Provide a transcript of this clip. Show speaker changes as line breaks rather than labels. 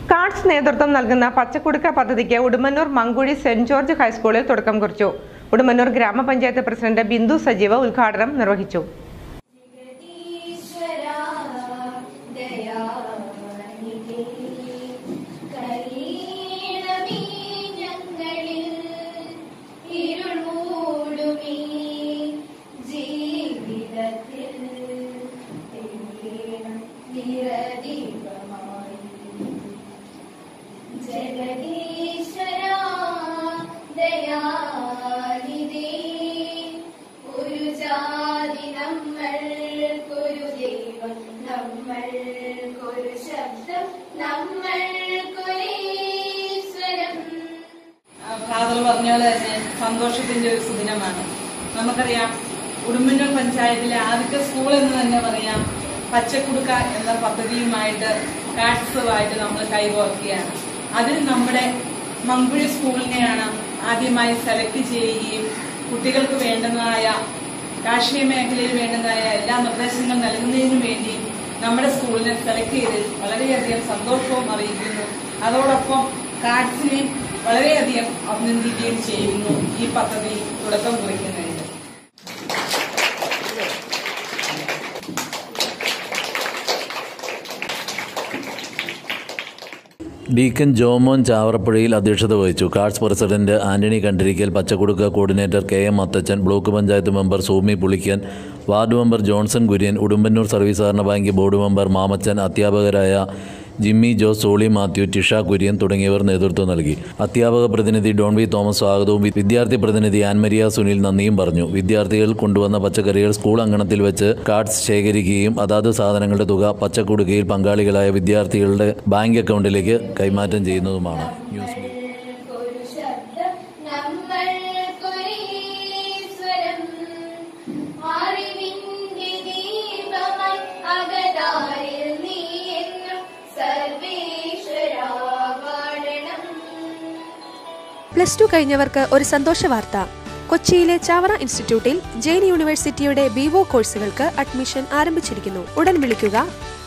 Cards നേതൃത്വം നൽകുന്ന പച്ചക്കുടുക്ക പദ്ധതിക്ക് ഉടുമ്പന്നൂർ മങ്കുഴി സെന്റ് ജോർജ് ഹൈസ്കൂളിൽ തുടക്കം കുറിച്ചു ഉടുമ്പന്നൂർ ഗ്രാമപഞ്ചായത്ത് പ്രസിഡന്റ് ബിന്ദു സജീവ ഉദ്ഘാടനം നിർവഹിച്ചു
ജഗദീശ്വരാ ദയാനിധി കരീണമീ ഞങ്ങളിൽ ഇരുൾ മൂടുമീ ജീവിതത്തിൽ തെളിയണം നിറദീപമായി ജഗദീശ്വരാ ദയാനിധി ഒരു ജാതി നമ്മൾക്കൊരു ദൈവം നമ്മൾക്കൊരു ശബ്ദം നമ്മൾക്കൊരീശ്വരം
ഫാദർ പറഞ്ഞ പോലെ തന്നെ സന്തോഷത്തിന്റെ ഒരു സുദിനമാണ് നമുക്കറിയാം ഉടുമ്പന്നൂർ പഞ്ചായത്തിലെ ആദ്യത്തെ സ്കൂൾ എന്ന് തന്നെ പറയാം പച്ചക്കുടുക്ക എന്ന പദ്ധതിയുമായിട്ട് കാറ്റ്സുമായിട്ട് നമ്മൾ കൈകോർക്കുകയാണ് അതിൽ നമ്മുടെ മങ്കുഴി സ്കൂളിനെയാണ് ആദ്യമായി സെലക്ട് ചെയ്യുകയും കുട്ടികൾക്ക് വേണ്ടുന്നതായ കാർഷിക മേഖലയിൽ വേണ്ടുന്നതായ എല്ലാ നിർദ്ദേശങ്ങളും നൽകുന്നതിനു വേണ്ടി നമ്മുടെ സ്കൂളിനെ സെലക്ട് ചെയ്ത് വളരെയധികം സന്തോഷവും അറിയിക്കുന്നു അതോടൊപ്പം കാർഡ്സിനെ വളരെയധികം അഭിനന്ദിക്കുകയും ചെയ്യുന്നു ഈ പദ്ധതി തുടക്കം കുറിക്കുന്നതിന്
ഡീക്കൻ ജോമോൻ ചാവറപ്പുഴയിൽ അധ്യക്ഷത വഹിച്ചു കാർഡ്സ് പ്രസിഡന്റ് ആന്റണി കണ്ടിരിക്കൽ പച്ചക്കുടുക്ക coordinator K M Athachan block panchayat member Soomi Pulickan ward member Johnson Kurian Udumbannoor service സഹകരണ ബാങ്ക് ബോർഡ് മെമ്പർ മാമച്ചൻ അധ്യാപകരായ ജിമ്മി ജോസ് സോളി മാത്യു ടിഷ കുര്യൻ തുടങ്ങിയവർ നേതൃത്വം നൽകി അധ്യാപക പ്രതിനിധി ഡോൺ വി തോമസ് സ്വാഗതവും വി- വിദ്യാർത്ഥി പ്രതിനിധി ആൻമരിയ സുനിൽ നന്ദിയും പറഞ്ഞു വിദ്യാർത്ഥികൾ കൊണ്ടുവന്ന പച്ചക്കറികൾ സ്കൂൾ അങ്കണത്തിൽ വെച്ച് കാർഡ്സ് ശേഖരിക്കുകയും അതാത് സാധനങ്ങളുടെ തുക പച്ചക്കുടുക്കയിൽ പങ്കാളികളായ വിദ്യാർത്ഥികളുടെ ബാങ്ക് അക്കൗണ്ടിലേക്ക് കൈമാറ്റം ചെയ്യുന്നതുമാണ് ന്യൂസ് ബ്യൂറോ.
ഒരു ശബ്ദം നമ്മൾക്കൊരീശ്വരം അറിവിന്റെ ദീപമായി അകതാരിൽ നീ എന്നും സർവേശ്വരാ വാഴണം
പ്ലസ് ടു കഴിഞ്ഞവർക്ക് ഒരു സന്തോഷ വാർത്ത കൊച്ചിയിലെ ചാവറ ഇൻസ്റ്റിറ്റ്യൂട്ടിൽ ജെയിൻ യൂണിവേഴ്സിറ്റിയുടെ ബിവോ കോഴ്സുകൾക്ക് അഡ്മിഷൻ ആരംഭിച്ചിരിക്കുന്നു ഉടൻ വിളിക്കുക